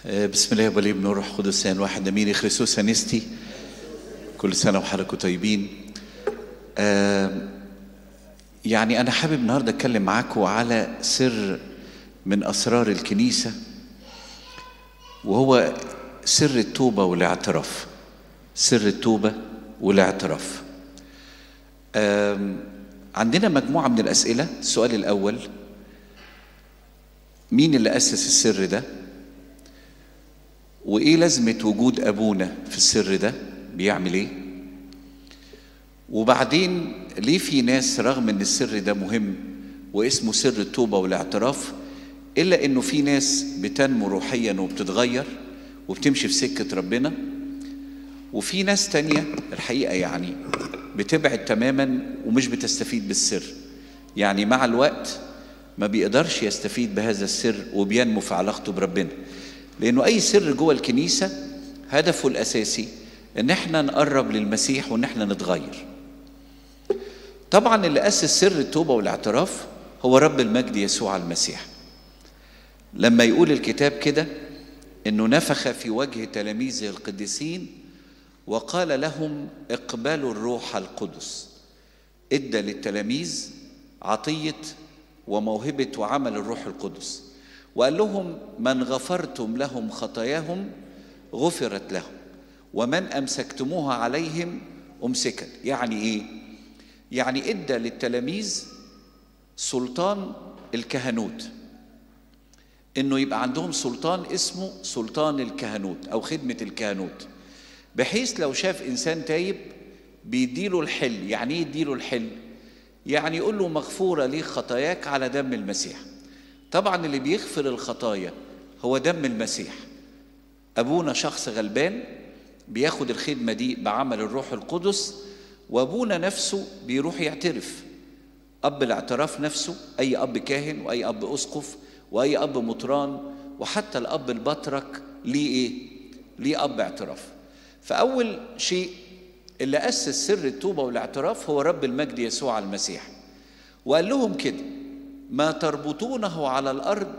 بسم الله والابن والروح القدس واحد امين خريستوس انستي كل سنه وحضراتكم طيبين آه يعني انا حابب النهارده اتكلم معاكم على سر من اسرار الكنيسه وهو سر التوبه والاعتراف سر التوبه والاعتراف آه عندنا مجموعه من الاسئله السؤال الاول مين اللي اسس السر ده وايه لازمه وجود ابونا في السر ده بيعمل ايه وبعدين ليه في ناس رغم ان السر ده مهم واسمه سر التوبه والاعتراف الا انه في ناس بتنمو روحيا وبتتغير وبتمشي في سكه ربنا وفي ناس تانية الحقيقه يعني بتبعد تماما ومش بتستفيد بالسر يعني مع الوقت ما بيقدرش يستفيد بهذا السر وبينمو في علاقته بربنا لانه اي سر جوه الكنيسه هدفه الاساسي ان احنا نقرب للمسيح وان احنا نتغير طبعا اللي اسس سر التوبه والاعتراف هو رب المجد يسوع المسيح لما يقول الكتاب كده انه نفخ في وجه تلاميذه القديسين وقال لهم اقبلوا الروح القدس ادى للتلاميذ عطيه وموهبه وعمل الروح القدس وقال لهم من غفرتم لهم خطاياهم غفرت لهم ومن امسكتموها عليهم امسكت يعني ايه يعني ادى للتلاميذ سلطان الكهنوت انه يبقى عندهم سلطان اسمه سلطان الكهنوت او خدمه الكهنوت بحيث لو شاف انسان تايب بيديله الحل يعني ايه يديله الحل يعني يقول له مغفوره ليك خطاياك على دم المسيح طبعا اللي بيغفر الخطايا هو دم المسيح ابونا شخص غلبان بياخد الخدمه دي بعمل الروح القدس وابونا نفسه بيروح يعترف اب الاعتراف نفسه اي اب كاهن واي اب اسقف واي اب مطران وحتى الاب البطرك ليه ايه ليه اب اعتراف فاول شيء اللي اسس سر التوبه والاعتراف هو رب المجد يسوع المسيح وقال لهم كده ما تربطونه على الارض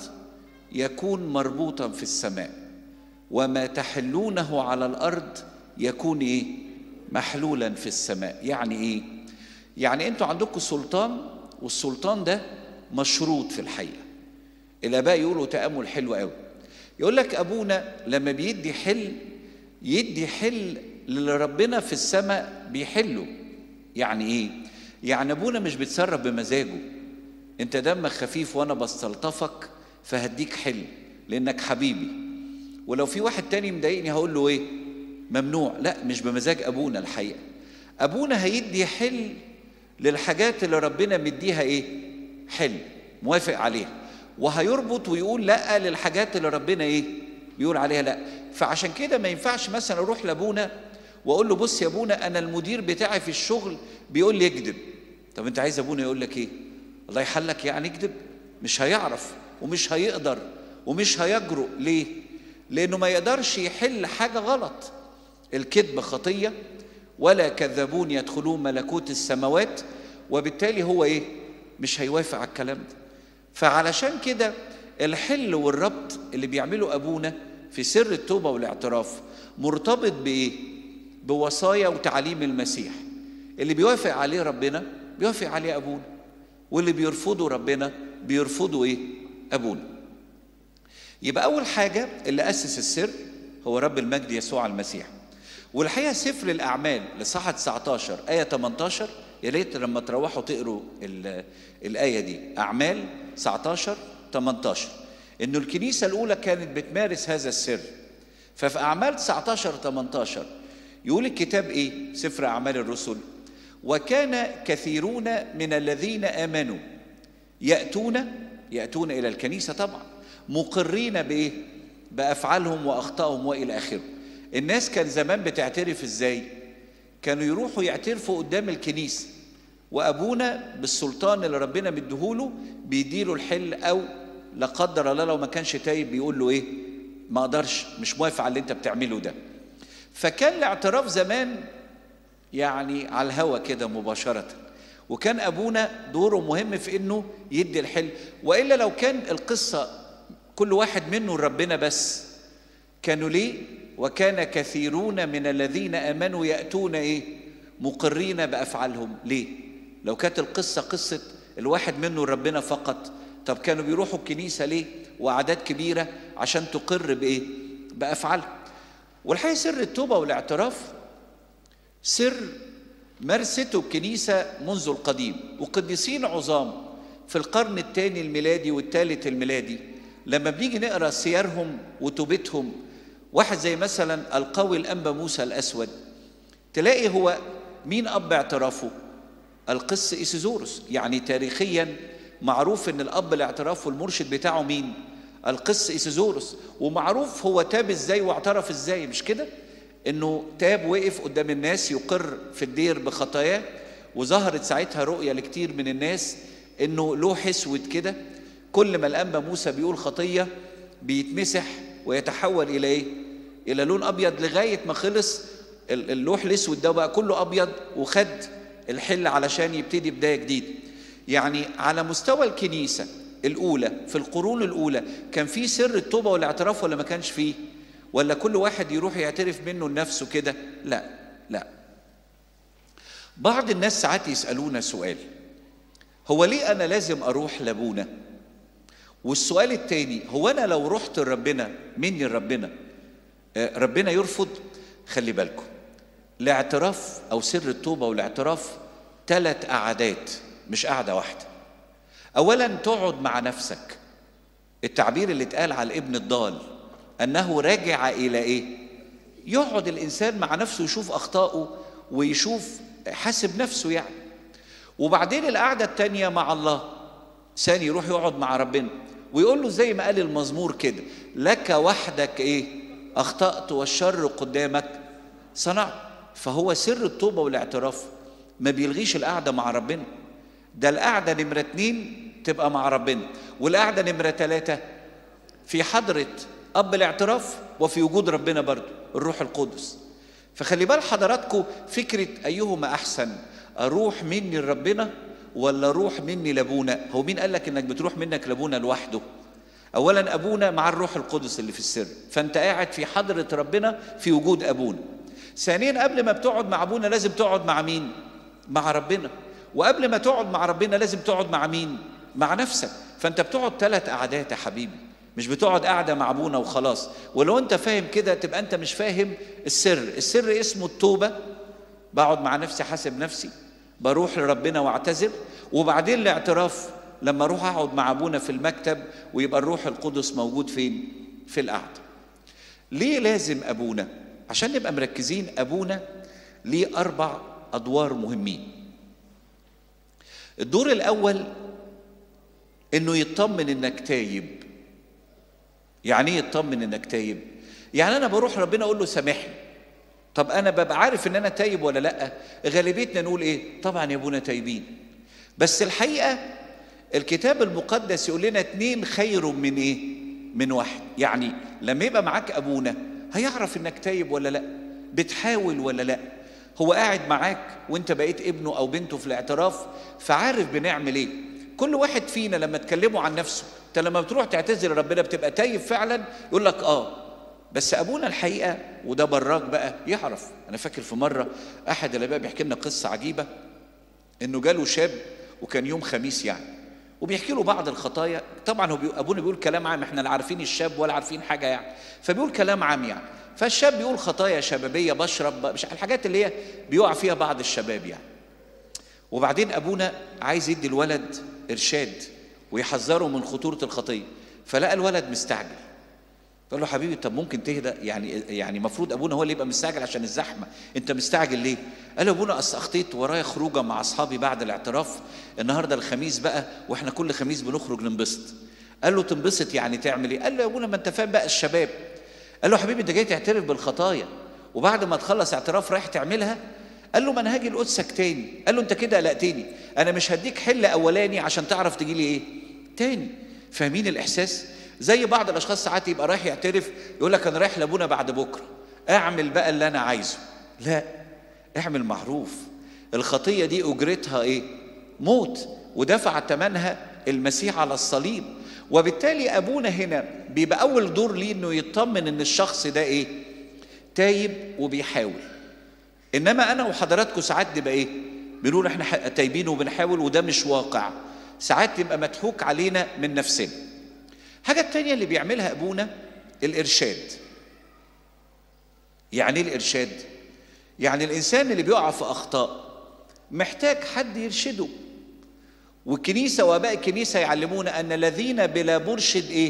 يكون مربوطا في السماء وما تحلونه على الارض يكون ايه محلولا في السماء يعني ايه يعني انتوا عندكم سلطان والسلطان ده مشروط في الحقيقه الاباء يقولوا تامل حلو قوي يقول لك ابونا لما بيدي حل يدي حل اللي ربنا في السماء بيحله يعني ايه يعني ابونا مش بيتصرف بمزاجه انت دمك خفيف وانا بستلطفك فهديك حل لانك حبيبي ولو في واحد تاني مضايقني هقول له ايه ممنوع لا مش بمزاج ابونا الحقيقه ابونا هيدي حل للحاجات اللي ربنا مديها ايه حل موافق عليها وهيربط ويقول لا للحاجات اللي ربنا ايه بيقول عليها لا فعشان كده ما ينفعش مثلا اروح لابونا واقول له بص يا ابونا انا المدير بتاعي في الشغل بيقول لي اكذب طب انت عايز ابونا يقول لك ايه الله يحلك يعني اكذب مش هيعرف ومش هيقدر ومش هيجرؤ ليه لانه ما يقدرش يحل حاجه غلط الكذب خطيه ولا كذابون يدخلون ملكوت السماوات وبالتالي هو ايه مش هيوافق على الكلام ده فعلشان كده الحل والربط اللي بيعمله ابونا في سر التوبه والاعتراف مرتبط بايه بوصايا وتعاليم المسيح اللي بيوافق عليه ربنا بيوافق عليه ابونا واللي بيرفضوا ربنا بيرفضوا ايه ابونا يبقى اول حاجه اللي اسس السر هو رب المجد يسوع المسيح والحقيقه سفر الاعمال لصحة 19 ايه 18 يا ريت لما تروحوا تقروا الايه دي اعمال 19 18 انه الكنيسه الاولى كانت بتمارس هذا السر ففي اعمال 19 18 يقول الكتاب ايه سفر اعمال الرسل وكان كثيرون من الذين امنوا ياتون ياتون الى الكنيسه طبعا مقرين بايه بافعالهم واخطائهم والى اخره الناس كان زمان بتعترف ازاي كانوا يروحوا يعترفوا قدام الكنيسه وابونا بالسلطان اللي ربنا مديهوله بيديله الحل او لا قدر الله لو ما كانش تايب بيقول له ايه ما اقدرش مش موافق على اللي انت بتعمله ده فكان الاعتراف زمان يعني على الهوى كده مباشرة وكان أبونا دوره مهم في إنه يدي الحل وإلا لو كان القصة كل واحد منه ربنا بس كانوا ليه وكان كثيرون من الذين امنوا ياتون ايه مقرين بافعالهم ليه لو كانت القصه قصه الواحد منه ربنا فقط طب كانوا بيروحوا الكنيسه ليه واعداد كبيره عشان تقر بايه بافعالها والحقيقه سر التوبه والاعتراف سر مارسته الكنيسه منذ القديم وقديسين عظام في القرن الثاني الميلادي والثالث الميلادي لما بنيجي نقرا سيرهم وتوبتهم واحد زي مثلا القوي الانبا موسى الاسود تلاقي هو مين اب اعترافه القس ايسيزوروس يعني تاريخيا معروف ان الاب الاعتراف والمرشد بتاعه مين القس ايسيزوروس ومعروف هو تاب ازاي واعترف ازاي مش كده انه تاب وقف قدام الناس يقر في الدير بخطاياه وظهرت ساعتها رؤيه لكتير من الناس انه لوح اسود كده كل ما الانبا موسى بيقول خطيه بيتمسح ويتحول الى ايه الى لون ابيض لغايه ما خلص اللوح الاسود ده بقى كله ابيض وخد الحل علشان يبتدي بدايه جديده يعني على مستوى الكنيسه الاولى في القرون الاولى كان في سر التوبه والاعتراف ولا ما كانش فيه ولا كل واحد يروح يعترف منه لنفسه كده لا لا بعض الناس ساعات يسالونا سؤال هو ليه انا لازم اروح لابونا والسؤال التاني هو انا لو رحت لربنا مني لربنا ربنا يرفض خلي بالكم الاعتراف او سر التوبه والاعتراف ثلاث قعدات مش قعده واحده اولا تقعد مع نفسك التعبير اللي اتقال على الابن الضال انه راجع الى ايه يقعد الانسان مع نفسه يشوف اخطائه ويشوف حاسب نفسه يعني وبعدين القعده التانيه مع الله ثاني يروح يقعد مع ربنا ويقول له زي ما قال المزمور كده لك وحدك ايه اخطات والشر قدامك صنعت فهو سر التوبه والاعتراف ما بيلغيش القعده مع ربنا ده القعده نمره اتنين تبقى مع ربنا والقعده نمره ثلاثه في حضره اب الاعتراف وفي وجود ربنا برضه الروح القدس فخلي بال حضراتكم فكره ايهما احسن اروح مني لربنا ولا اروح مني لابونا هو مين قال لك انك بتروح منك لابونا لوحده اولا ابونا مع الروح القدس اللي في السر فانت قاعد في حضره ربنا في وجود ابونا ثانيا قبل ما بتقعد مع ابونا لازم تقعد مع مين مع ربنا وقبل ما تقعد مع ربنا لازم تقعد مع مين مع نفسك فانت بتقعد ثلاث قعدات يا حبيبي مش بتقعد قاعدة مع ابونا وخلاص ولو انت فاهم كده تبقى انت مش فاهم السر السر اسمه التوبة بقعد مع نفسي حاسب نفسي بروح لربنا واعتذر وبعدين الاعتراف لما اروح اقعد مع ابونا في المكتب ويبقى الروح القدس موجود فين في القعده ليه لازم ابونا عشان نبقى مركزين ابونا ليه اربع ادوار مهمين الدور الاول انه يطمن انك تايب يعني ايه يطمن انك تايب يعني انا بروح ربنا اقول له سامحني طب انا ببقى عارف ان انا تايب ولا لا غالبيتنا نقول ايه طبعا يا ابونا تايبين بس الحقيقه الكتاب المقدس يقول لنا اتنين خير من ايه من واحد يعني لما يبقى معاك ابونا هيعرف انك تايب ولا لا بتحاول ولا لا هو قاعد معاك وانت بقيت ابنه او بنته في الاعتراف فعارف بنعمل ايه كل واحد فينا لما تكلمه عن نفسه انت لما بتروح تعتذر لربنا بتبقى تايب فعلا يقول لك اه بس ابونا الحقيقه وده براك بقى يعرف انا فاكر في مره احد الاباء بيحكي لنا قصه عجيبه انه جاله شاب وكان يوم خميس يعني وبيحكي له بعض الخطايا طبعا هو بي... ابونا بيقول كلام عام احنا لا عارفين الشاب ولا عارفين حاجه يعني فبيقول كلام عام يعني فالشاب بيقول خطايا شبابيه بشرب مش الحاجات اللي هي بيقع فيها بعض الشباب يعني وبعدين ابونا عايز يدي الولد ارشاد ويحذره من خطوره الخطيه فلقى الولد مستعجل قال له حبيبي طب ممكن تهدى يعني يعني المفروض ابونا هو اللي يبقى مستعجل عشان الزحمه انت مستعجل ليه قال له ابونا اصل اخطيت ورايا خروجه مع اصحابي بعد الاعتراف النهارده الخميس بقى واحنا كل خميس بنخرج ننبسط قال له تنبسط يعني تعمل ايه قال له يا ابونا ما انت فاهم بقى الشباب قال له حبيبي انت جاي تعترف بالخطايا وبعد ما تخلص اعتراف رايح تعملها قال له ما انا هاجي لقدسك تاني قال له انت كده قلقتني انا مش هديك حل اولاني عشان تعرف تجي لي ايه تاني فاهمين الاحساس زي بعض الاشخاص ساعات يبقى رايح يعترف يقول لك انا رايح لابونا بعد بكره اعمل بقى اللي انا عايزه لا اعمل معروف الخطيه دي اجرتها ايه موت ودفع ثمنها المسيح على الصليب وبالتالي ابونا هنا بيبقى اول دور ليه انه يطمن ان الشخص ده ايه تايب وبيحاول انما انا وحضراتكم ساعات نبقى ايه بنقول احنا تايبين وبنحاول وده مش واقع ساعات تبقى مضحوك علينا من نفسنا حاجة التانية اللي بيعملها أبونا الإرشاد يعني إيه الإرشاد؟ يعني الإنسان اللي بيقع في أخطاء محتاج حد يرشده والكنيسة وآباء الكنيسة يعلمونا أن الذين بلا مرشد إيه؟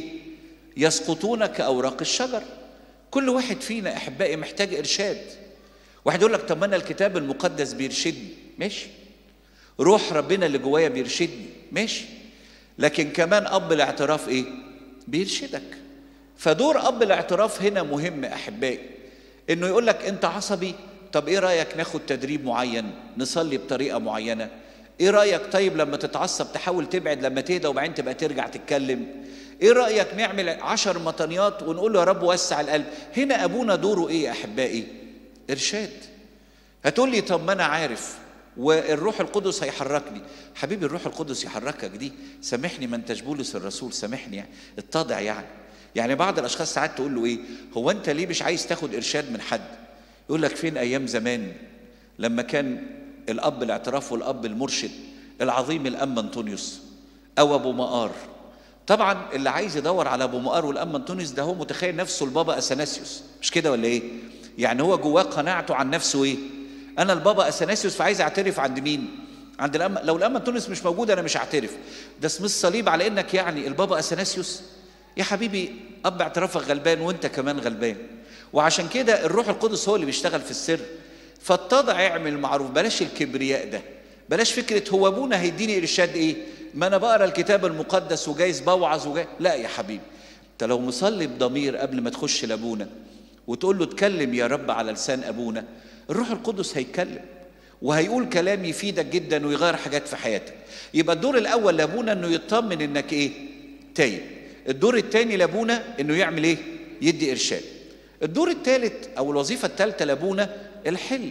يسقطون كأوراق الشجر كل واحد فينا أحبائي محتاج إرشاد واحد يقول لك طب ما أنا الكتاب المقدس بيرشدني ماشي روح ربنا اللي جوايا بيرشدني ماشي لكن كمان أب الاعتراف إيه؟ بيرشدك فدور اب الاعتراف هنا مهم احبائي انه يقول لك انت عصبي طب ايه رايك ناخد تدريب معين نصلي بطريقه معينه ايه رايك طيب لما تتعصب تحاول تبعد لما تهدى وبعدين تبقى ترجع تتكلم ايه رايك نعمل عشر مطنيات ونقول له يا رب وسع القلب هنا ابونا دوره ايه احبائي ارشاد هتقول لي طب ما انا عارف والروح القدس هيحركني حبيبي الروح القدس يحركك دي سامحني ما انتش بولس الرسول سامحني يعني اتضع يعني يعني بعض الاشخاص ساعات تقول له ايه هو انت ليه مش عايز تاخد ارشاد من حد يقول لك فين ايام زمان لما كان الاب الاعتراف والاب المرشد العظيم الام انطونيوس او ابو مقار طبعا اللي عايز يدور على ابو مقار والام انطونيوس ده هو متخيل نفسه البابا اثناسيوس مش كده ولا ايه يعني هو جواه قناعته عن نفسه ايه انا البابا اثناسيوس فعايز اعترف عند مين عند الأم... لو الأمة تونس مش موجودة أنا مش هعترف ده اسم الصليب على إنك يعني البابا أثناسيوس يا حبيبي أب اعترافك غلبان وأنت كمان غلبان وعشان كده الروح القدس هو اللي بيشتغل في السر فاتضع اعمل المعروف بلاش الكبرياء ده بلاش فكرة هو أبونا هيديني إرشاد إيه ما أنا بقرا الكتاب المقدس وجايز بوعظ وجايز لا يا حبيبي أنت لو مصلي بضمير قبل ما تخش لأبونا وتقول له اتكلم يا رب على لسان أبونا الروح القدس هيتكلم وهيقول كلام يفيدك جدا ويغير حاجات في حياتك يبقى الدور الاول لابونا انه يطمن انك ايه تايب الدور الثاني لابونا انه يعمل ايه يدي ارشاد الدور الثالث او الوظيفه الثالثه لابونا الحل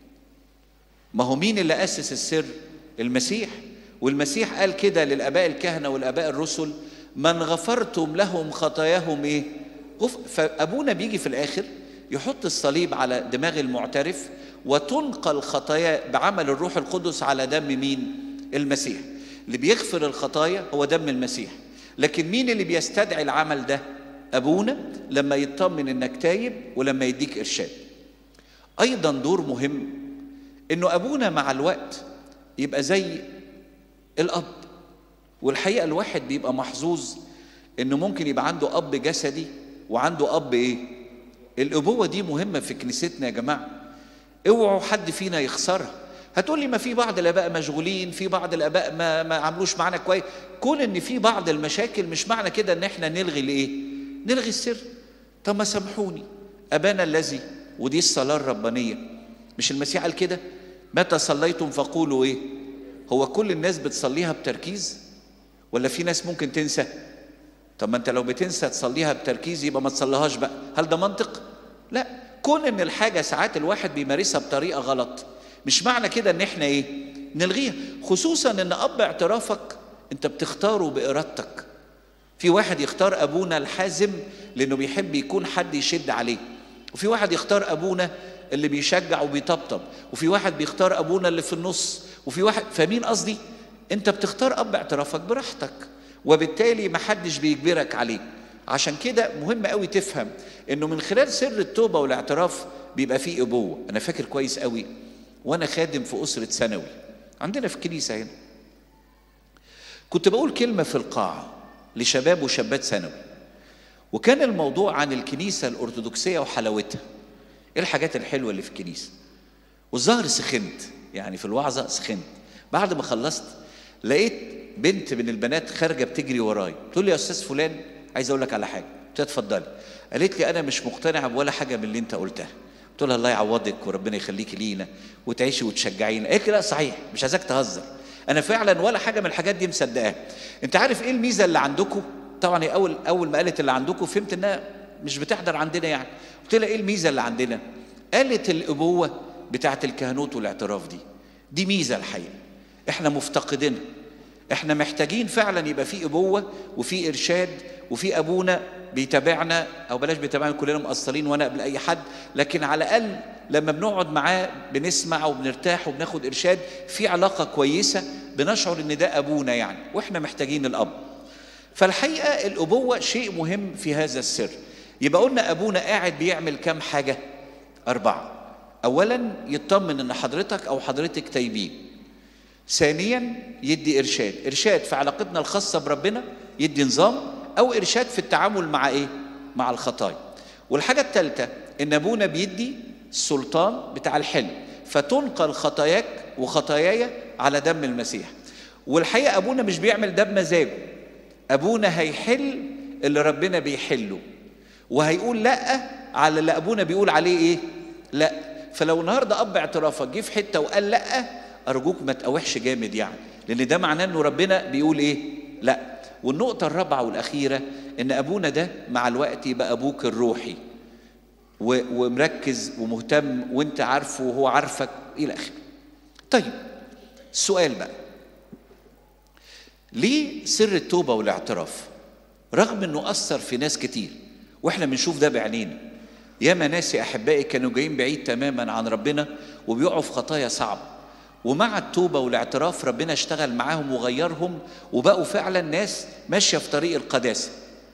ما هو مين اللي اسس السر المسيح والمسيح قال كده للاباء الكهنه والاباء الرسل من غفرتم لهم خطاياهم ايه غف... فابونا بيجي في الاخر يحط الصليب على دماغ المعترف وتنقل خطايا بعمل الروح القدس على دم مين المسيح اللي بيغفر الخطايا هو دم المسيح لكن مين اللي بيستدعي العمل ده ابونا لما يطمن انك تايب ولما يديك ارشاد ايضا دور مهم انه ابونا مع الوقت يبقى زي الاب والحقيقه الواحد بيبقى محظوظ انه ممكن يبقى عنده اب جسدي وعنده اب ايه الابوه دي مهمه في كنيستنا يا جماعه اوعوا حد فينا يخسرها هتقول لي ما في بعض الاباء مشغولين في بعض الاباء ما ما عملوش معانا كويس كون ان في بعض المشاكل مش معنى كده ان احنا نلغي الايه نلغي السر طب ما سامحوني ابانا الذي ودي الصلاه الربانيه مش المسيح قال كده متى صليتم فقولوا ايه هو كل الناس بتصليها بتركيز ولا في ناس ممكن تنسى طب ما انت لو بتنسى تصليها بتركيز يبقى ما تصليهاش بقى هل ده منطق لا كون ان الحاجه ساعات الواحد بيمارسها بطريقه غلط مش معنى كده ان احنا ايه نلغيها خصوصا ان اب اعترافك انت بتختاره بارادتك في واحد يختار ابونا الحازم لانه بيحب يكون حد يشد عليه وفي واحد يختار ابونا اللي بيشجع وبيطبطب وفي واحد بيختار ابونا اللي في النص وفي واحد فمين قصدي انت بتختار اب اعترافك براحتك وبالتالي محدش بيجبرك عليه عشان كده مهم قوي تفهم انه من خلال سر التوبه والاعتراف بيبقى فيه ابوه انا فاكر كويس قوي وانا خادم في اسره ثانوي عندنا في الكنيسه هنا كنت بقول كلمه في القاعه لشباب وشابات ثانوي وكان الموضوع عن الكنيسه الارثوذكسيه وحلاوتها ايه الحاجات الحلوه اللي في الكنيسه والظاهر سخنت يعني في الوعظه سخنت بعد ما خلصت لقيت بنت من البنات خارجه بتجري ورايا تقول لي يا استاذ فلان عايز اقول لك على حاجه قلت لها اتفضلي قالت لي انا مش مقتنعه بولا حاجه من اللي انت قلتها قلت لها الله يعوضك وربنا يخليكي لينا وتعيشي وتشجعينا قالت لي لا صحيح مش عايزاك تهزر انا فعلا ولا حاجه من الحاجات دي مصدقاها انت عارف ايه الميزه اللي عندكم طبعا هي اول اول ما قالت اللي عندكم فهمت انها مش بتحضر عندنا يعني قلت لها ايه الميزه اللي عندنا قالت الابوه بتاعه الكهنوت والاعتراف دي دي ميزه الحقيقه احنا مفتقدينها احنا محتاجين فعلا يبقى في ابوه وفي ارشاد وفي ابونا بيتابعنا او بلاش بيتابعنا كلنا مقصرين وانا قبل اي حد لكن على الاقل لما بنقعد معاه بنسمع وبنرتاح وبناخد ارشاد في علاقه كويسه بنشعر ان ده ابونا يعني واحنا محتاجين الاب فالحقيقه الابوه شيء مهم في هذا السر يبقى قلنا ابونا قاعد بيعمل كام حاجه اربعه اولا يطمن ان حضرتك او حضرتك تايبين ثانيا يدي ارشاد ارشاد في علاقتنا الخاصه بربنا يدي نظام او ارشاد في التعامل مع ايه مع الخطايا والحاجه الثالثه ان ابونا بيدي السلطان بتاع الحلم فتنقل خطاياك وخطاياي على دم المسيح والحقيقه ابونا مش بيعمل ده بمزاجه ابونا هيحل اللي ربنا بيحله وهيقول لا على اللي ابونا بيقول عليه ايه لا فلو النهارده اب اعترافك جه في حته وقال لا ارجوك ما تقاوحش جامد يعني لان ده معناه انه ربنا بيقول ايه لا والنقطه الرابعه والاخيره ان ابونا ده مع الوقت يبقى ابوك الروحي ومركز ومهتم وانت عارفه وهو عارفك الى اخره طيب السؤال بقى ليه سر التوبه والاعتراف رغم انه اثر في ناس كتير واحنا بنشوف ده بعينينا ياما ناس يا احبائي كانوا جايين بعيد تماما عن ربنا وبيقعوا في خطايا صعبه ومع التوبه والاعتراف ربنا اشتغل معاهم وغيرهم وبقوا فعلا ناس ماشيه في طريق القداسه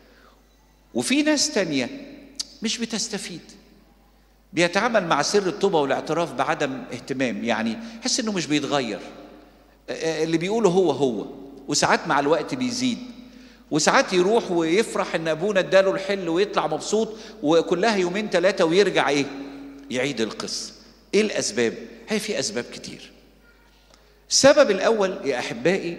وفي ناس تانيه مش بتستفيد بيتعامل مع سر التوبه والاعتراف بعدم اهتمام يعني حس انه مش بيتغير اللي بيقوله هو هو وساعات مع الوقت بيزيد وساعات يروح ويفرح ان ابونا اداله الحل ويطلع مبسوط وكلها يومين ثلاثه ويرجع ايه يعيد القصه ايه الاسباب هي في اسباب كتير السبب الاول يا احبائي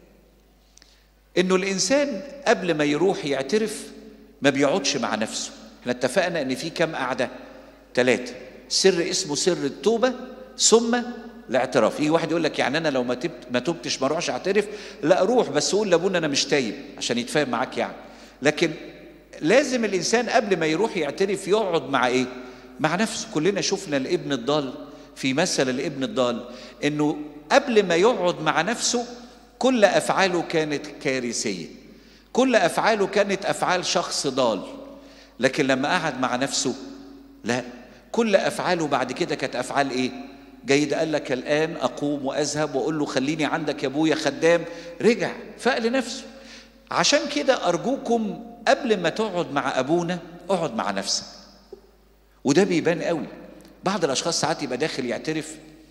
انه الانسان قبل ما يروح يعترف ما بيقعدش مع نفسه احنا اتفقنا ان في كام قعده ثلاثه سر اسمه سر التوبه ثم الاعتراف يجي واحد يقول لك يعني انا لو ما تبت ما تبتش ما اروحش اعترف لا اروح بس قول لابونا انا مش تايب عشان يتفاهم معاك يعني لكن لازم الانسان قبل ما يروح يعترف يقعد مع ايه مع نفسه كلنا شفنا الابن الضال في مثل الابن الضال انه قبل ما يقعد مع نفسه كل افعاله كانت كارثيه كل افعاله كانت افعال شخص ضال لكن لما قعد مع نفسه لا كل افعاله بعد كده كانت افعال ايه جيد قال لك الان اقوم واذهب واقول له خليني عندك يا ابويا خدام رجع فاق لنفسه عشان كده ارجوكم قبل ما تقعد مع ابونا اقعد مع نفسك وده بيبان قوي بعض الاشخاص ساعات يبقى داخل يعترف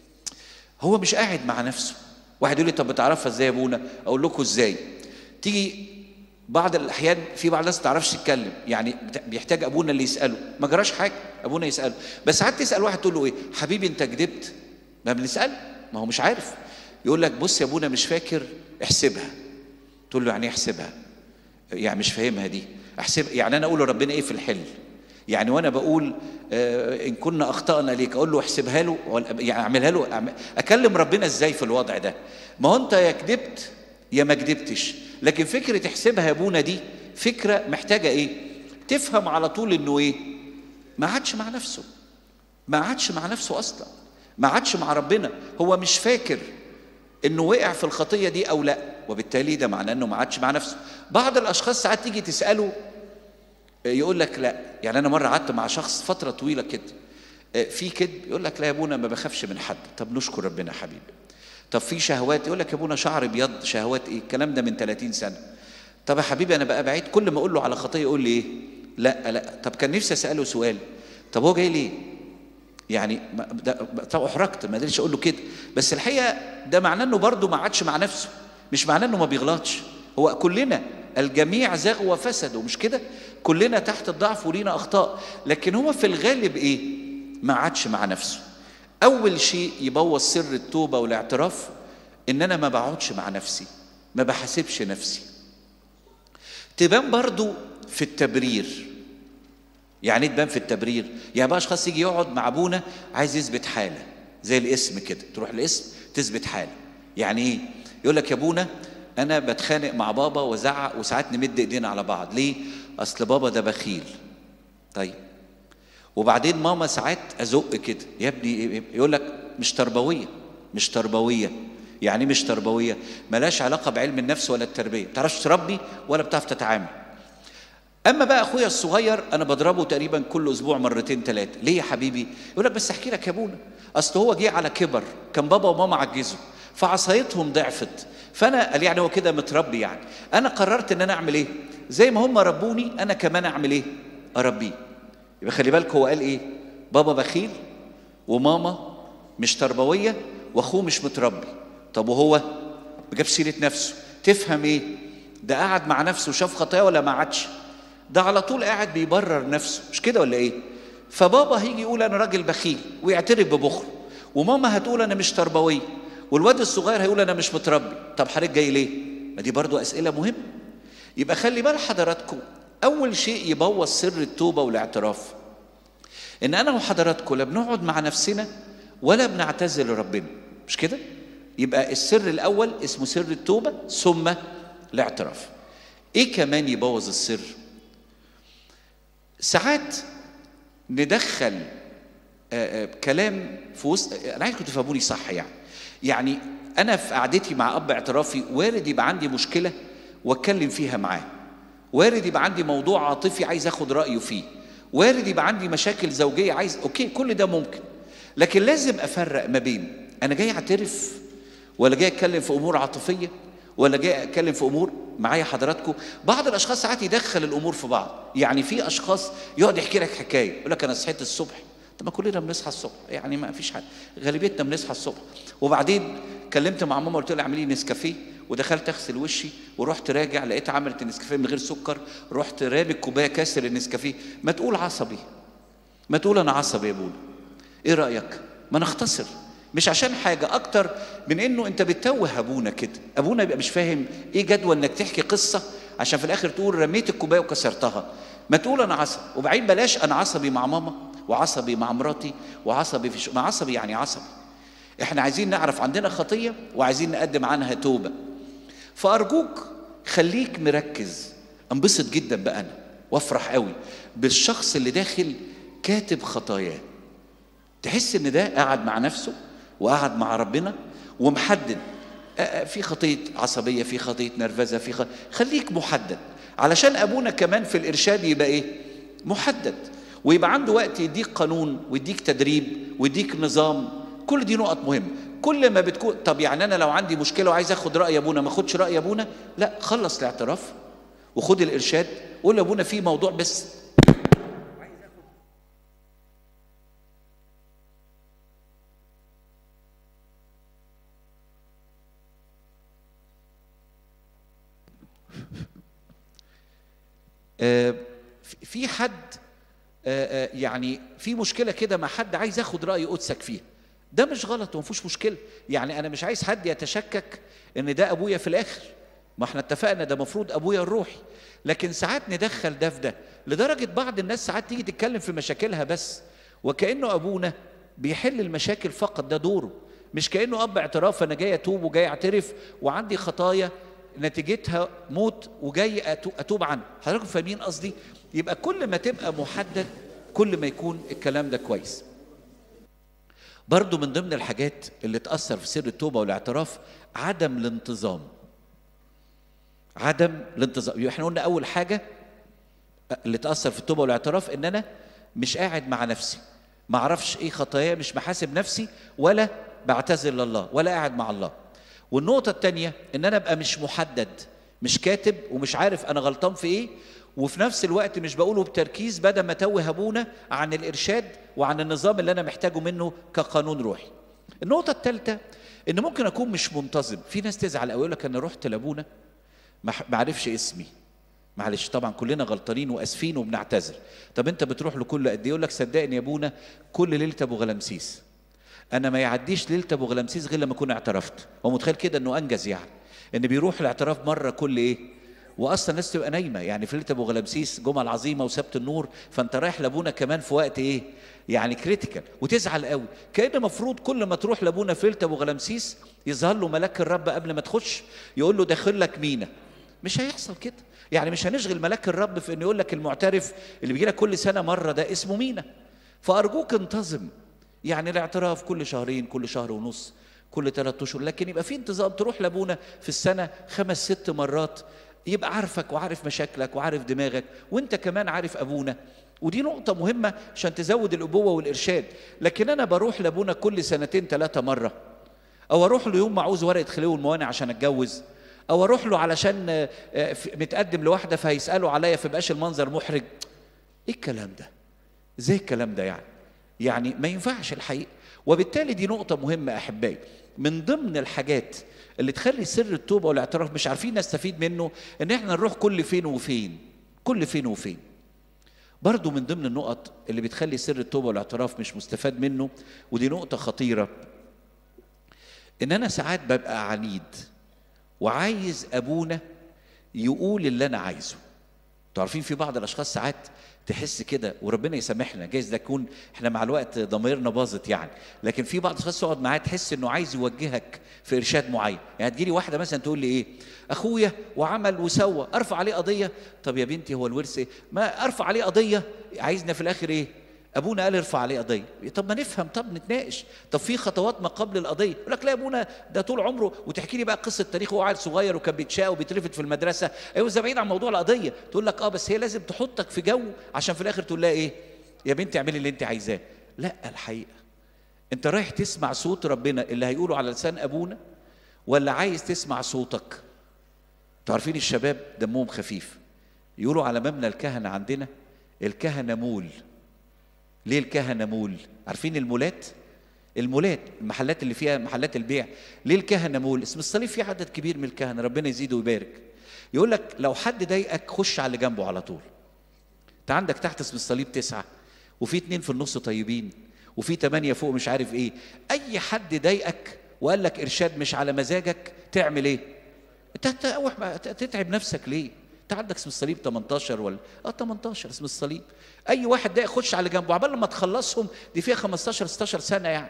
هو مش قاعد مع نفسه واحد يقول لي طب بتعرفها ازاي يا ابونا اقول لكم ازاي تيجي بعض الاحيان في بعض الناس ما تعرفش تتكلم يعني بيحتاج ابونا اللي يساله ما جراش حاجه ابونا يساله بس ساعات تسال واحد تقول له ايه حبيبي انت كدبت ما بنسال ما هو مش عارف يقول لك بص يا ابونا مش فاكر احسبها تقول له يعني ايه احسبها يعني مش فاهمها دي احسب يعني انا اقول لربنا ايه في الحل يعني وانا بقول آه ان كنا اخطانا ليك اقول له احسبها له يعني اعملها له اكلم ربنا ازاي في الوضع ده ما هو انت يا كدبت يا ما كدبتش لكن فكره احسبها يا ابونا دي فكره محتاجه ايه تفهم على طول انه ايه ما عادش مع نفسه ما عادش مع نفسه اصلا ما عادش مع ربنا هو مش فاكر انه وقع في الخطيه دي او لا وبالتالي ده معناه انه ما عادش مع نفسه بعض الاشخاص ساعات تيجي تساله يقول لك لا يعني انا مره قعدت مع شخص فتره طويله كده في كذب يقول لك لا يا ابونا ما بخافش من حد طب نشكر ربنا يا حبيبي طب في شهوات يقول لك يا ابونا شعر ابيض شهوات ايه الكلام ده من 30 سنه طب يا حبيبي انا بقى بعيد كل ما اقول له على خطيه يقول لي ايه لا لا طب كان نفسي اساله سؤال طب هو جاي ليه يعني طب احرجت ما قدرتش اقول له كده بس الحقيقه ده معناه انه برضه ما عادش مع نفسه مش معناه انه ما بيغلطش هو كلنا الجميع زاغوا وفسدوا مش كده كلنا تحت الضعف ولينا اخطاء لكن هو في الغالب ايه ما عادش مع نفسه اول شيء يبوظ سر التوبه والاعتراف ان انا ما بقعدش مع نفسي ما بحاسبش نفسي تبان برضو في التبرير يعني ايه تبان في التبرير يعني بقى اشخاص يجي يقعد مع ابونا عايز يثبت حاله زي الاسم كده تروح الاسم تثبت حاله يعني ايه يقول لك يا ابونا انا بتخانق مع بابا وزعق وساعات نمد ايدينا على بعض ليه اصل بابا ده بخيل طيب وبعدين ماما ساعات ازق كده يا ابني يقول لك مش تربويه مش تربويه يعني إيه مش تربويه ملاش علاقه بعلم النفس ولا التربيه ما بتعرفش تربي ولا بتعرف تتعامل اما بقى اخويا الصغير انا بضربه تقريبا كل اسبوع مرتين ثلاثه ليه يا حبيبي يقول لك بس احكي لك يا ابونا اصل هو جه على كبر كان بابا وماما عجزوا فعصايتهم ضعفت فانا قال يعني هو كده متربي يعني انا قررت ان انا اعمل ايه زي ما هم ربوني انا كمان اعمل ايه اربيه يبقى خلي بالك هو قال ايه بابا بخيل وماما مش تربويه واخوه مش متربي طب وهو ما جابش سيره نفسه تفهم ايه ده قعد مع نفسه وشاف خطاياه ولا ما عادش ده على طول قاعد بيبرر نفسه مش كده ولا ايه فبابا هيجي يقول انا راجل بخيل ويعترف ببخله وماما هتقول انا مش تربويه والواد الصغير هيقول انا مش متربي طب حضرتك جاي ليه ما دي برضو اسئله مهمه يبقى خلي بال حضراتكم اول شيء يبوظ سر التوبه والاعتراف ان انا وحضراتكم لا بنقعد مع نفسنا ولا بنعتذر لربنا مش كده يبقى السر الاول اسمه سر التوبه ثم الاعتراف ايه كمان يبوظ السر ساعات ندخل آآ آآ كلام في وسط انا عايزكم تفهموني صح يعني يعني انا في قعدتي مع اب اعترافي وارد يبقى عندي مشكله واتكلم فيها معاه وارد يبقى عندي موضوع عاطفي عايز اخد رايه فيه وارد يبقى عندي مشاكل زوجيه عايز اوكي كل ده ممكن لكن لازم افرق ما بين انا جاي اعترف ولا جاي اتكلم في امور عاطفيه ولا جاي اتكلم في امور معايا حضراتكم بعض الاشخاص ساعات يدخل الامور في بعض يعني في اشخاص يقعد يحكي لك حكايه يقول لك انا صحيت الصبح طب ما كلنا بنصحى الصبح يعني ما فيش حد غالبيتنا بنصحى الصبح وبعدين كلمت مع ماما قلت لها اعملي لي نسكافيه ودخلت اغسل وشي ورحت راجع لقيت عملت النسكافيه من غير سكر رحت رامي الكوبايه كاسر النسكافيه ما تقول عصبي ما تقول انا عصبي يا ابونا ايه رايك ما نختصر مش عشان حاجة أكتر من إنه أنت بتتوه أبونا كده، أبونا يبقى مش فاهم إيه جدوى إنك تحكي قصة عشان في الآخر تقول رميت الكوباية وكسرتها، ما تقول أنا عصبي، وبعدين بلاش أنا عصبي مع ماما وعصبي مع مراتي وعصبي في ش... ما عصبي يعني عصبي. إحنا عايزين نعرف عندنا خطية وعايزين نقدم عنها توبة. فأرجوك خليك مركز، انبسط جدا بقى أنا وافرح قوي بالشخص اللي داخل كاتب خطاياه. تحس إن ده قاعد مع نفسه وقعد مع ربنا ومحدد في خطية عصبية في خطية نرفزة في خطية خليك محدد علشان أبونا كمان في الإرشاد يبقى إيه محدد ويبقى عنده وقت يديك قانون ويديك تدريب ويديك نظام كل دي نقط مهمة كل ما بتكون طب يعني أنا لو عندي مشكلة وعايز أخد رأي أبونا ما أخدش رأي أبونا لا خلص الاعتراف وخد الإرشاد قول لأبونا في موضوع بس في حد يعني في مشكله كده مع حد عايز اخد راي قدسك فيها ده مش غلط وما فيهوش مشكله يعني انا مش عايز حد يتشكك ان ده ابويا في الاخر ما احنا اتفقنا ده مفروض ابويا الروحي لكن ساعات ندخل ده في ده لدرجه بعض الناس ساعات تيجي تتكلم في مشاكلها بس وكانه ابونا بيحل المشاكل فقط ده دوره مش كانه اب اعتراف انا جاي اتوب وجاي اعترف وعندي خطايا نتيجتها موت وجاي اتوب عنه حضراتكم فاهمين قصدي يبقى كل ما تبقى محدد كل ما يكون الكلام ده كويس برضو من ضمن الحاجات اللي تأثر في سر التوبة والاعتراف عدم الانتظام عدم الانتظام احنا قلنا أول حاجة اللي تأثر في التوبة والاعتراف إن أنا مش قاعد مع نفسي ما أعرفش إيه خطايا مش محاسب نفسي ولا بعتذر لله ولا قاعد مع الله والنقطة التانية إن أنا أبقى مش محدد مش كاتب ومش عارف أنا غلطان في إيه وفي نفس الوقت مش بقوله بتركيز بدل ما توه أبونا عن الإرشاد وعن النظام اللي أنا محتاجه منه كقانون روحي. النقطة الثالثة إن ممكن أكون مش منتظم، في ناس تزعل أوي يقول لك أنا رحت لأبونا ما عرفش اسمي. معلش طبعا كلنا غلطانين واسفين وبنعتذر. طب أنت بتروح له كل قد إيه؟ يقول لك صدقني يا أبونا كل ليلة أبو غلامسيس. انا ما يعديش ليله ابو غلامسيس غير لما اكون اعترفت هو متخيل كده انه انجز يعني ان بيروح الاعتراف مره كل ايه واصلا الناس تبقى نايمه يعني في ليله ابو غلامسيس جمعه العظيمه وسبت النور فانت رايح لابونا كمان في وقت ايه يعني كريتيكال وتزعل قوي كان المفروض كل ما تروح لابونا في ليله ابو غلامسيس يظهر له ملاك الرب قبل ما تخش يقول له داخل لك مينا مش هيحصل كده يعني مش هنشغل ملاك الرب في انه يقول لك المعترف اللي بيجي لك كل سنه مره ده اسمه مينا فارجوك انتظم يعني الاعتراف كل شهرين كل شهر ونص كل ثلاث اشهر لكن يبقى في انتظام تروح لابونا في السنه خمس ست مرات يبقى عارفك وعارف مشاكلك وعارف دماغك وانت كمان عارف ابونا ودي نقطة مهمة عشان تزود الأبوة والإرشاد لكن أنا بروح لأبونا كل سنتين ثلاثة مرة أو أروح له يوم ما عاوز ورقة خلو الموانع عشان أتجوز أو أروح له علشان آه، آه، في- متقدم لواحدة فهيسألوا عليا فيبقاش المنظر محرج إيه الكلام ده؟ إزاي الكلام ده يعني؟ يعني ما ينفعش الحقيقة وبالتالي دي نقطة مهمة أحبائي من ضمن الحاجات اللي تخلي سر التوبة والاعتراف مش عارفين نستفيد منه إن إحنا نروح كل فين وفين كل فين وفين برضو من ضمن النقط اللي بتخلي سر التوبة والاعتراف مش مستفاد منه ودي نقطة خطيرة إن أنا ساعات ببقى عنيد وعايز أبونا يقول اللي أنا عايزه تعرفين في بعض الأشخاص ساعات تحس كده وربنا يسامحنا جايز ده يكون احنا مع الوقت ضميرنا باظت يعني لكن في بعض الاشخاص تقعد معاه تحس انه عايز يوجهك في ارشاد معين يعني تجيلي واحده مثلا تقول لي ايه اخويا وعمل وسوى ارفع عليه قضيه طب يا بنتي هو الورث ايه ما ارفع عليه قضيه عايزنا في الاخر ايه ابونا قال ارفع عليه قضيه طب ما نفهم طب نتناقش طب في خطوات ما قبل القضيه يقول لك لا يا ابونا ده طول عمره وتحكي لي بقى قصه تاريخه وهو عيل صغير وكان بيتشاق وبيترفد في المدرسه ايوه ده بعيد عن موضوع القضيه تقول لك اه بس هي لازم تحطك في جو عشان في الاخر تقول لها ايه يا بنتي اعملي اللي انت عايزاه لا الحقيقه انت رايح تسمع صوت ربنا اللي هيقوله على لسان ابونا ولا عايز تسمع صوتك انتوا عارفين الشباب دمهم خفيف يقولوا على مبنى الكهنه عندنا الكهنه مول ليه الكهنه مول عارفين المولات المولات المحلات اللي فيها محلات البيع ليه الكهنه مول اسم الصليب فيه عدد كبير من الكهنه ربنا يزيده ويبارك يقول لك لو حد ضايقك خش على اللي جنبه على طول انت عندك تحت اسم الصليب تسعه وفي اتنين في النص طيبين وفي تمانية فوق مش عارف ايه اي حد ضايقك وقال لك ارشاد مش على مزاجك تعمل ايه انت تقوح ما- تتعب نفسك ليه انت عندك اسم الصليب 18 ولا اه 18 اسم الصليب اي واحد ضايق خش على جنبه عبال لما تخلصهم دي فيها 15 16 سنه يعني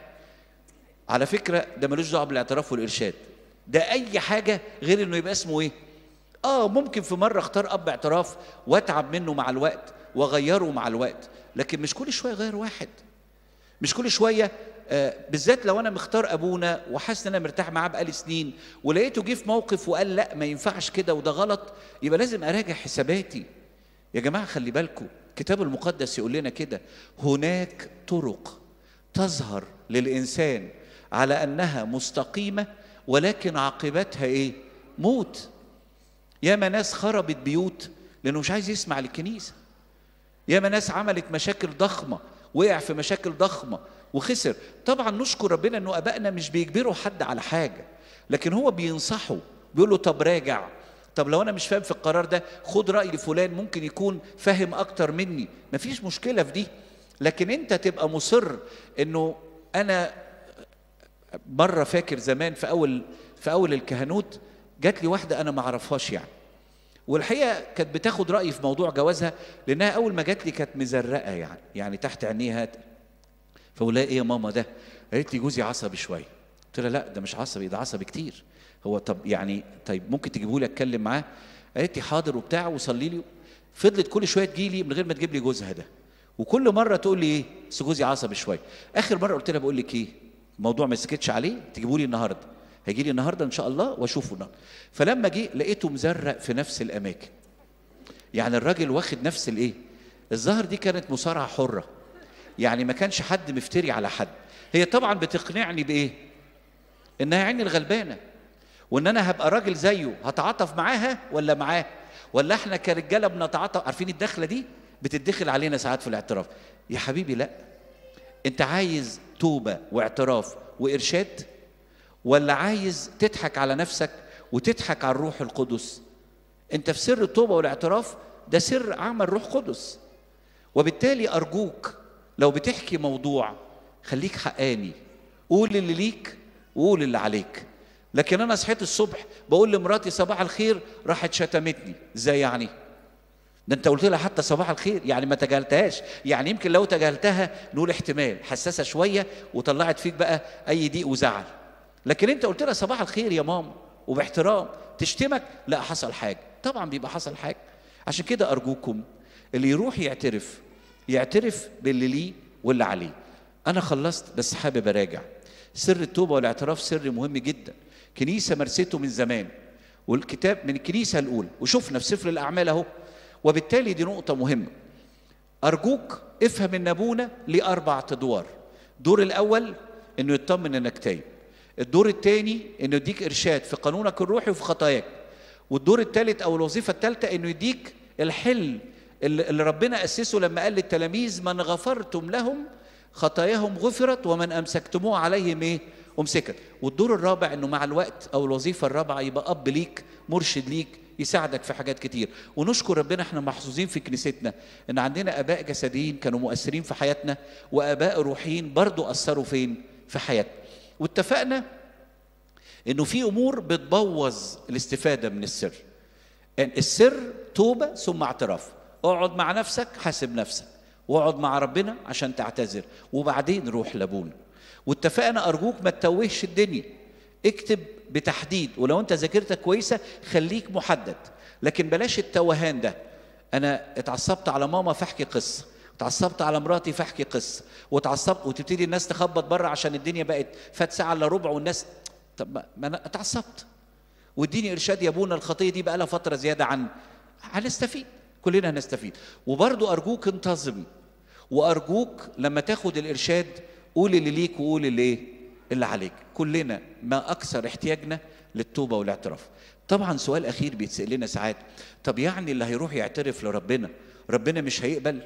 على فكره ده ملوش دعوه بالاعتراف والارشاد ده اي حاجه غير انه يبقى اسمه ايه اه ممكن في مره اختار اب اعتراف واتعب منه مع الوقت واغيره مع الوقت لكن مش كل شويه اغير واحد مش كل شويه آه بالذات لو انا مختار ابونا وحاسس ان انا مرتاح معاه بقالي سنين ولقيته جه في موقف وقال لا ما ينفعش كده وده غلط يبقى لازم اراجع حساباتي يا جماعه خلي بالكم الكتاب المقدس يقول لنا كده هناك طرق تظهر للانسان على انها مستقيمه ولكن عاقبتها ايه موت ياما ناس خربت بيوت لانه مش عايز يسمع للكنيسه ياما ناس عملت مشاكل ضخمه وقع في مشاكل ضخمه وخسر طبعا نشكر ربنا انه ابائنا مش بيجبروا حد على حاجه لكن هو بينصحه بيقول له طب راجع طب لو انا مش فاهم في القرار ده خد راي فلان ممكن يكون فاهم اكتر مني مفيش مشكله في دي لكن انت تبقى مصر انه انا مره فاكر زمان في اول في اول الكهنوت جات لي واحده انا ما اعرفهاش يعني والحقيقه كانت بتاخد رايي في موضوع جوازها لانها اول ما جات لي كانت مزرقه يعني يعني تحت عينيها فقول لها ايه يا ماما ده قالت لي جوزي عصبي شويه قلت لها لا ده مش عصبي ده عصبي كتير هو طب يعني طيب ممكن تجيبوا لي اتكلم معاه قالت لي حاضر وبتاع وصلي لي فضلت كل شويه تجي لي من غير ما تجيب لي جوزها ده وكل مره تقول لي ايه بس جوزي عصبي شويه اخر مره قلت لها بقول لك ايه الموضوع ما سكتش عليه تجيبوا لي النهارده هيجي لي النهارده ان شاء الله واشوفه النهارده فلما جه لقيته مزرق في نفس الاماكن يعني الراجل واخد نفس الايه الظاهر دي كانت مصارعه حره يعني ما كانش حد مفتري على حد هي طبعا بتقنعني بايه انها عيني الغلبانه وان انا هبقى راجل زيه هتعاطف معاها ولا معاه ولا احنا كرجاله بنتعاطف عارفين الدخله دي بتدخل علينا ساعات في الاعتراف يا حبيبي لا انت عايز توبه واعتراف وارشاد ولا عايز تضحك على نفسك وتضحك على الروح القدس انت في سر التوبه والاعتراف ده سر عمل روح قدس وبالتالي ارجوك لو بتحكي موضوع خليك حقاني قول اللي ليك وقول اللي عليك لكن انا صحيت الصبح بقول لمراتي صباح الخير راحت شتمتني ازاي يعني ده انت قلت لها حتى صباح الخير يعني ما تجاهلتهاش يعني يمكن لو تجاهلتها نقول احتمال حساسه شويه وطلعت فيك بقى اي ضيق وزعل لكن انت قلت لها صباح الخير يا ماما وباحترام تشتمك لا حصل حاجه طبعا بيبقى حصل حاجه عشان كده ارجوكم اللي يروح يعترف يعترف باللي ليه واللي عليه انا خلصت بس حابب اراجع سر التوبه والاعتراف سر مهم جدا كنيسه مارسته من زمان والكتاب من الكنيسه الاولى وشفنا في سفر الاعمال اهو وبالتالي دي نقطه مهمه ارجوك افهم ان ابونا ليه اربع ادوار الدور الاول انه يطمن انك تايب الدور الثاني انه يديك ارشاد في قانونك الروحي وفي خطاياك والدور الثالث او الوظيفه الثالثه انه يديك الحل اللي اللي ربنا اسسه لما قال للتلاميذ من غفرتم لهم خطاياهم غفرت ومن امسكتموه عليهم ايه امسكت والدور الرابع انه مع الوقت او الوظيفه الرابعه يبقى اب ليك مرشد ليك يساعدك في حاجات كتير ونشكر ربنا احنا محظوظين في كنيستنا ان عندنا اباء جسديين كانوا مؤثرين في حياتنا واباء روحيين برضو اثروا فين في حياتنا واتفقنا انه في امور بتبوظ الاستفاده من السر يعني السر توبه ثم اعتراف اقعد مع نفسك حاسب نفسك واقعد مع ربنا عشان تعتذر وبعدين روح لابونا واتفقنا ارجوك ما تتوهش الدنيا اكتب بتحديد ولو انت ذاكرتك كويسه خليك محدد لكن بلاش التوهان ده انا اتعصبت على ماما فاحكي قصه اتعصبت على مراتي فاحكي قصه واتعصبت وتبتدي الناس تخبط بره عشان الدنيا بقت فات ساعه الا ربع والناس طب ما- ما انا اتعصبت واديني ارشاد يا ابونا الخطيه دي بقى لها فتره زياده عن هنستفيد كلنا هنستفيد وبرضو ارجوك انتظم وارجوك لما تاخد الارشاد قول اللي ليك وقول اللي ايه اللي عليك كلنا ما اكثر احتياجنا للتوبه والاعتراف طبعا سؤال اخير بيتسال لنا ساعات طب يعني اللي هيروح يعترف لربنا ربنا مش هيقبل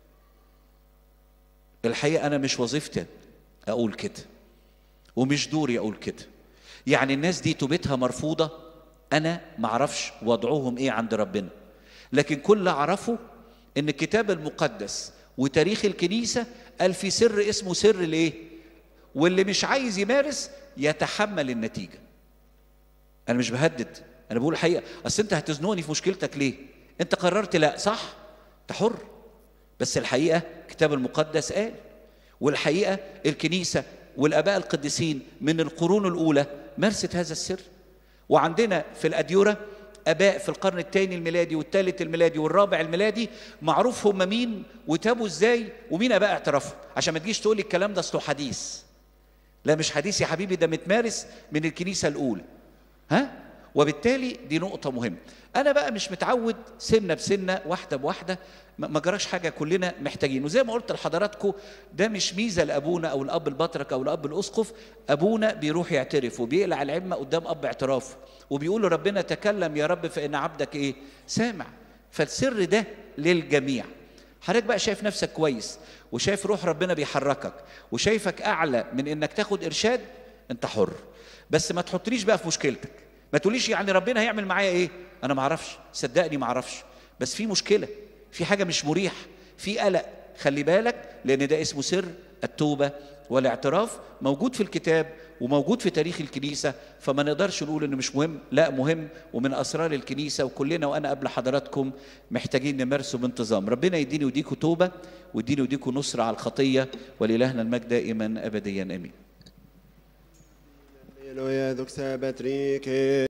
الحقيقه انا مش وظيفتي اقول كده ومش دوري اقول كده يعني الناس دي توبتها مرفوضه انا ما اعرفش وضعهم ايه عند ربنا لكن كل اللي اعرفه ان الكتاب المقدس وتاريخ الكنيسه قال في سر اسمه سر الايه واللي مش عايز يمارس يتحمل النتيجه انا مش بهدد انا بقول الحقيقه اصل انت هتزنقني في مشكلتك ليه انت قررت لا صح انت حر بس الحقيقه الكتاب المقدس قال والحقيقه الكنيسه والاباء القديسين من القرون الاولى مارست هذا السر وعندنا في الاديوره اباء في القرن الثاني الميلادي والثالث الميلادي والرابع الميلادي معروف هم مين وتابوا ازاي ومين اباء اعترفوا عشان ما تجيش تقول لي الكلام ده اصله حديث لا مش حديث يا حبيبي ده متمارس من الكنيسه الاولى ها وبالتالي دي نقطه مهمه انا بقى مش متعود سنه بسنه واحده بواحده ما ما جراش حاجه كلنا محتاجين وزي ما قلت لحضراتكم ده مش ميزه لابونا او الاب البطرك او الاب الاسقف ابونا بيروح يعترف وبيقلع العمه قدام اب اعتراف وبيقول له ربنا تكلم يا رب فان عبدك ايه سامع فالسر ده للجميع حضرتك بقى شايف نفسك كويس وشايف روح ربنا بيحركك وشايفك اعلى من انك تاخد ارشاد انت حر بس ما تحطنيش بقى في مشكلتك ما تقوليش يعني ربنا هيعمل معايا ايه انا ما اعرفش صدقني ما اعرفش بس في مشكله في حاجه مش مريح في قلق خلي بالك لان ده اسمه سر التوبه والاعتراف موجود في الكتاب وموجود في تاريخ الكنيسه فما نقدرش نقول انه مش مهم لا مهم ومن اسرار الكنيسه وكلنا وانا قبل حضراتكم محتاجين نمارسه بانتظام ربنا يديني وديكوا توبه ويديني وديكوا نصره على الخطيه ولالهنا المجد دائما ابديا امين Halleluja, doxa Patrick.